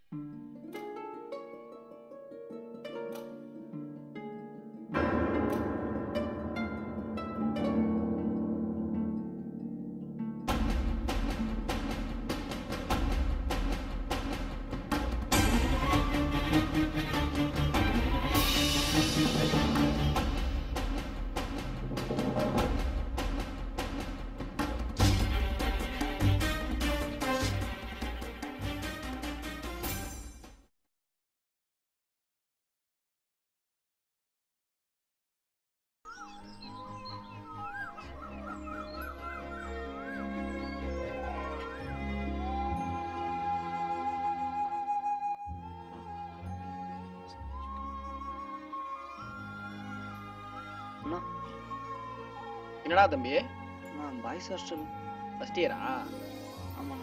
அண்ணா என்னடா தம்பி நான் பாய்ஸ் ஹாஸ்டல் ஃபர்ஸ்ட் இயரா ஆமாண்ணா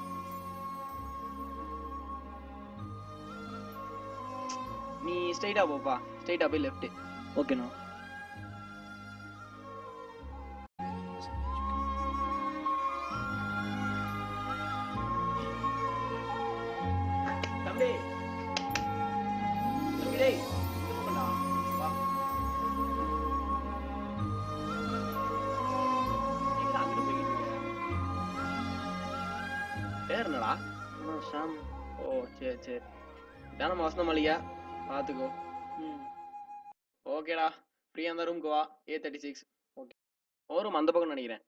நீ ஸ்ட்ரைட்டா போப்பா ஸ்ட்ரைட்டா போய் லெஃப்ட் ஓகேண்ணா தம்பி தம்பி டேய் இந்த பக்கம்டா வா எங்க அங்கிட்டு போய்கிட்டு இருக்க பேர் என்னடா அண்ணா ஷாம் ஓ சரி சரி இதான் நம்ம வசந்த மளிகை பார்த்துக்கோ ம் ஓகேடா ஃப்ரீயாக இருந்தால் ரூமுக்கு வா ஏ தேர்ட்டி சிக்ஸ் ஓகே ஓ ரூம் அந்த பக்கம் நினைக்கிறேன்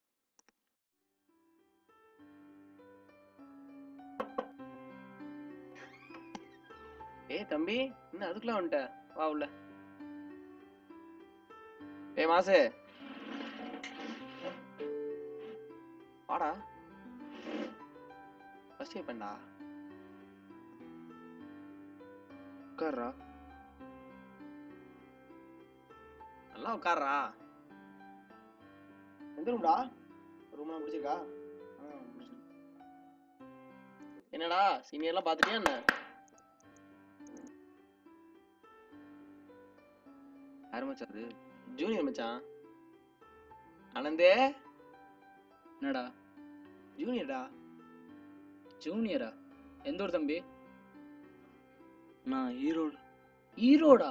ஏய் தம்பி என்ன அதுக்குள்ள வந்துட்ட வா உள்ள ஏய் மாசு வாடா ஃபர்ஸ்ட் இயர் பண்ணா உட்கார்றா நல்லா உட்கார்றா எந்த ரூம்டா ரூம்லாம் பிடிச்சிருக்கா ஆ பிடிச்சிருக்கு. என்னடா சீனியர்லாம் பார்த்துட்டியா என்ன யார் மச்சான் அது ஜூனியர் மச்சான் ஆனந்தே என்னடா ஜூனியர்டா ஜூனியரா எந்த ஊர் தம்பி நான் ஈரோடு ஈரோடா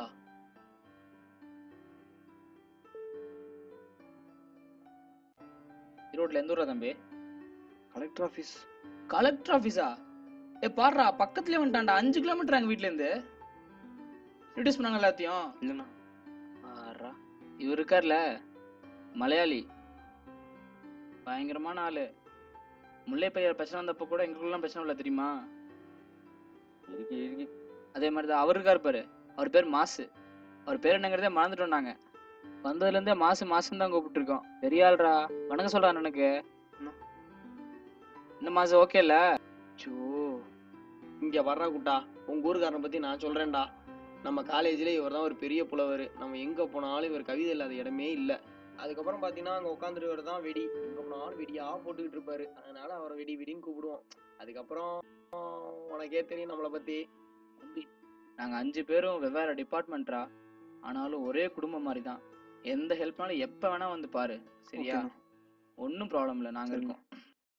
ஈரோட்ல எந்த ஊரா தம்பி கலெக்டர் ஆஃபீஸ் கலெக்டர் ஆஃபீஸா ஏ பாடுறா பக்கத்துலயே வந்துட்டான்டா அஞ்சு கிலோமீட்டர் எங்க வீட்ல இருந்து ரிடியூஸ் பண்ணாங்க எல்லாத்தையும் இல்லைண்ணா ஆறா இவர் இருக்கார்ல மலையாளி பயங்கரமான ஆளு முல்லை பெரியார் பிரச்சனை வந்தப்போ கூட எங்களுக்குலாம் பிரச்சனை இல்லை தெரியுமா இருக்கு இருக்கு அதே மாதிரி தான் அவர் இருக்கார் பாரு அவர் பேர் மாசு அவர் பேர் என்னங்கிறதே மறந்துட்டோம் நாங்க வந்ததுல இருந்தே மாசு மாசுன்னு தான் கூப்பிட்டுருக்கோம் பெரிய ஆள்ரா வணக்கம் சொல்றான் எனக்கு அண்ணா. இந்த மாசு ஓகே இல்ல சோ இங்க வர்றா குட்டா உங்க ஊருக்காரனை பத்தி நான் சொல்றேன்டா நம்ம காலேஜ்ல இவர் தான் ஒரு பெரிய புலவர் நம்ம எங்க போனாலும் இவர் கவிதை இல்லாத இடமே இல்ல அதுக்கப்புறம் பாத்தீங்கன்னா அங்க உட்காந்துட்டு தான் வெடி எங்க போனாலும் வெடியா போட்டுக்கிட்டு இருப்பாரு அதனால அவரை வெடி வெடின்னு கூப்பிடுவோம் அதுக்கப்புறம் உனக்கே தெரியும் நம்மளை பத்தி தம்பி நாங்க அஞ்சு பேரும் வெவ்வேறு டிபார்ட்மெண்ட்ரா ஆனாலும் ஒரே குடும்பம் மாதிரி தான் எந்த ஹெல்ப்னாலும் எப்ப வேணா வந்து பாரு சரியா ஓகேண்ணா. ஒன்றும் ப்ராப்ளம் இல்லை நாங்க சரிண்ணா. இருக்கோம்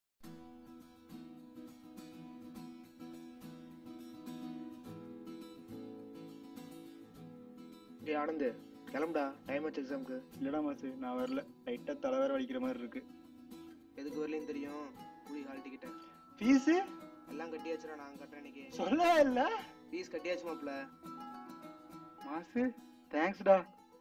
ஏய் ஆனந்த் கிளம்புடா டைம் ஆச்சு எக்ஸாம்க்கு இல்லடா மாசு நான் வரல லைட்டா தலை வேற வலிக்கிற மாதிரி இருக்கு எதுக்கு வரலையும் தெரியும் கூலி ஹால் டிக்கெட் ஃபீஸ் எல்லாம் கட்டியாச்சுடா நான் கட்டுறேன் இன்னைக்கு சொல்ல இல்ல ஃபீஸ் கட்டியாச்சு மாப்ள மாசு தேங்க்ஸ்டா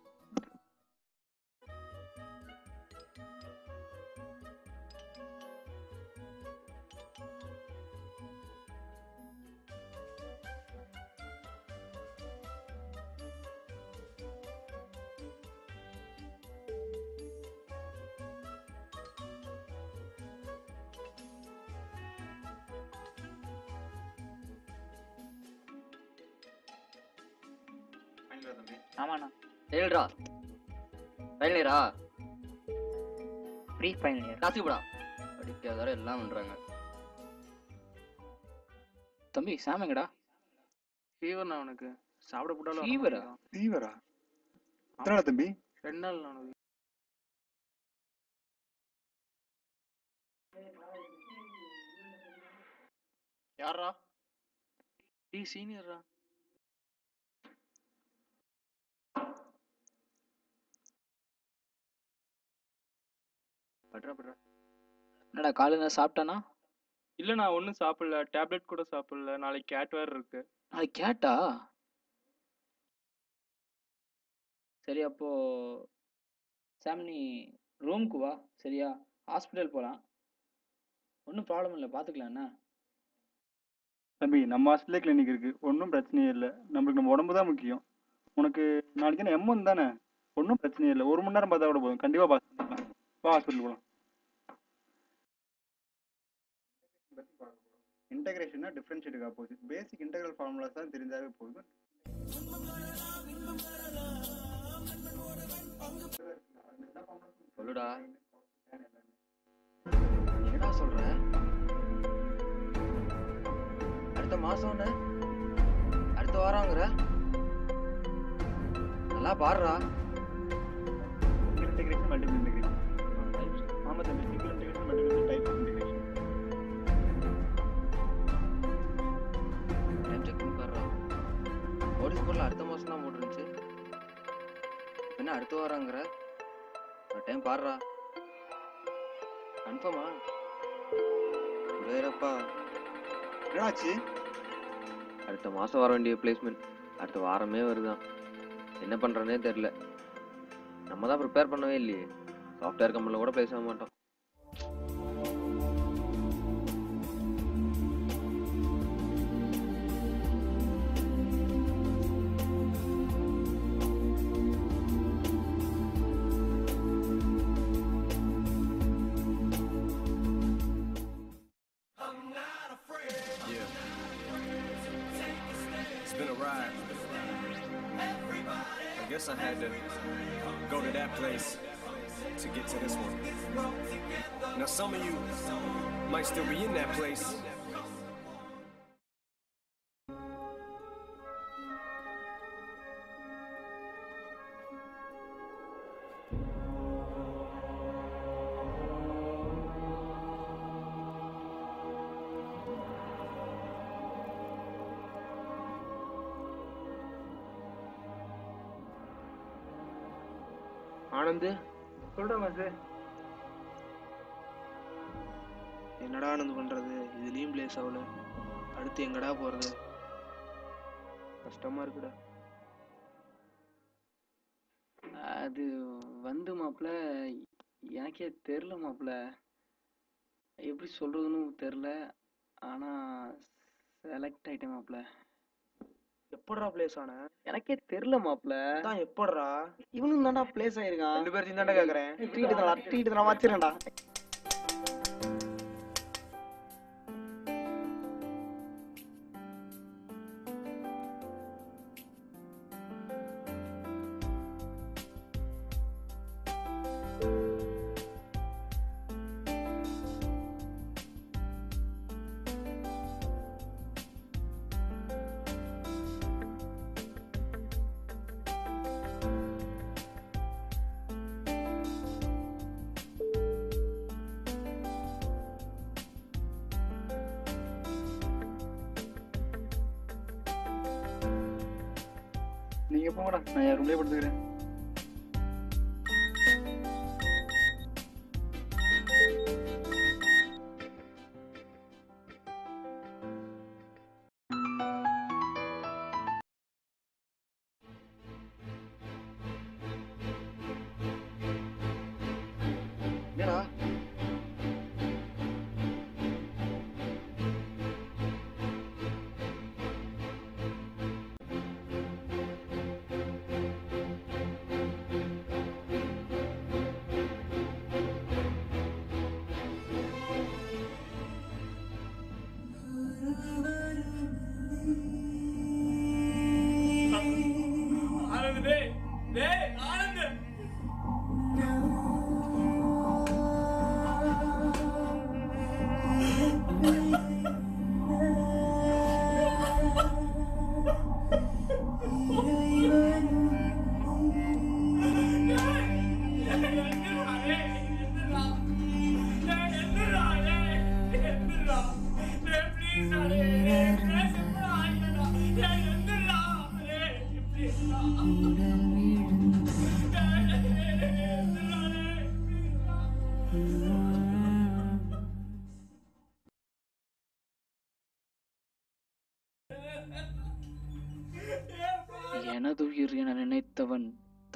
ஆமாண்ணா ஏழ்ரா ஃபைனல் இயரா ஃப்ரீ ஃபைனல் இயர் கிளாஸுக்கு போடா படிக்காதார எல்லாம் பண்றாங்க தம்பி சாம் எங்கடா ஃபீவர்ண்ணா அவனுக்கு சாப்பிட போட்டாலும் Fever ஆ? ஃபீவரா எத்தனாடா தம்பி ரெண்டு நாள் அவனுக்கு யாரா டேய் சீனியர்ரா பட்றா பட்றா என்னடா காலையில் தான் சாப்பிட்டானா இல்ல நான் ஒன்றும் சாப்பிடல டேப்லெட் கூட சாப்பிடல நாளைக்கு கேட் வேற இருக்கு அது கேட்டா சரி அப்போ சாம் நீ ரூமுக்கு வா சரியா ஹாஸ்பிட்டல் போகலாம் ஒன்றும் ப்ராப்ளம் இல்லை பார்த்துக்கலாம் என்ன தம்பி நம்ம ஹாஸ்பிட்டலே கிளினிக் இருக்கு ஒன்றும் பிரச்சனையே இல்லை நம்மளுக்கு நம்ம உடம்பு தான் முக்கியம் உனக்கு நாளைக்கு என்ன எம்என் தானே ஒன்றும் பிரச்சனையே இல்லை ஒரு மணி நேரம் பார்த்தா கூட போதும் கண்டிப்பாக பார்த்துக்கலாம் வா ஹாஸ்பிட்டல் போகலாம் இன்டகிரேஷன்னா டிஃபரன்ஷியேட்டுக்கு ஆப்போசிட் பேசிக் இன்டெகிரல் ஃபார்முலாஸ் தான் தெரிஞ்சாவே போதும் சொல்லுடா என்னடா சொல்ற அடுத்த மாசம் அடுத்த வாரங்கிற நல்லா பாடுறா இன்டகிரேஷன் மல்டிபிள் இன்டகிரேஷன் ஆமாம் தம்பி single integration multiple type integration time check பண்ணி பாடுறா ஓடி ஸ்கூல்ல அடுத்த மாசம் தான் போட்டுருந்துச்சு என்ன அடுத்த வாரங்கிற டைம் பாடுறா கன்ஃபார்மா வேறப்பா என்னாச்சு அடுத்த மாசம் வர வேண்டிய பிளேஸ்மெண்ட் அடுத்த வாரமே வருதான் என்ன பண்றேனே தெரியல நம்ம தான் ப்ரிப்பேர் பண்ணவே இல்லையே சாஃப்ட்வேர் கம்பெனியில் கூட பேச மாட்டோம் Yeah. It's been a ride. I guess I had to go to that place to get to this one. Now, some of you might still be in that place. Anand சொல்கிறேன் மாசு என்னடா ஆனந்த் பண்றது இதுலயும் பிளேஸ் ஆகல அடுத்து எங்கடா போறது கஷ்டமா இருக்குடா அது வந்து மாப்பிள்ள எனக்கே தெரில மாப்பிள்ள எப்படி சொல்கிறதுன்னு தெரில ஆனால் செலக்ட் ஆயிட்டேன் மாப்பிள்ள எப்படிடா பிளேஸ் ஆன எனக்கே தெரில மாப்பிள்ள தான் எப்படிடா இவனும் தான்டா பிளேஸ் ஆயிருக்கான் ரெண்டு பேர்த்தையும் தான்டா கேக்குறேன் ட்ரீட் தான்டா ட்ரீட் தான் வச்சிரேன்டா நீங்கள் போங்கடா நான் என் ரூம்லேயே படுத்துக்கிறேன் என்னடா ஆனந்த் டேய் டேய் ஆனந்த்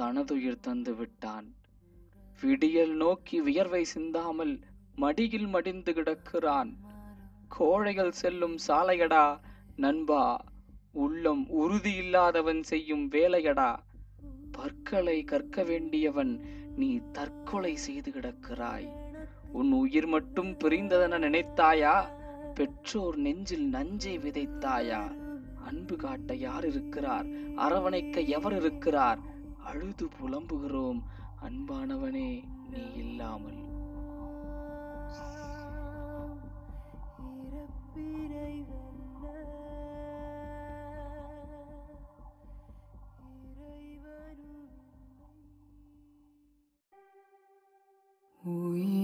தனதுயிர் தந்து விட்டான் விடியல் நோக்கி வியர்வை சிந்தாமல் மடியில் மடிந்து கிடக்கிறான் கோழைகள் செல்லும் சாலையடா நண்பா உள்ளம் உறுதி இல்லாதவன் செய்யும் வேலையடா பற்களை கற்க வேண்டியவன் நீ தற்கொலை செய்து கிடக்கிறாய் உன் உயிர் மட்டும் பிரிந்ததென நினைத்தாயா பெற்றோர் நெஞ்சில் நஞ்சை விதைத்தாயா அன்பு காட்ட யார் இருக்கிறார் அரவணைக்க எவர் இருக்கிறார் அழுது புலம்புகிறோம் அன்பானவனே நீ இல்லாமல் உயிர்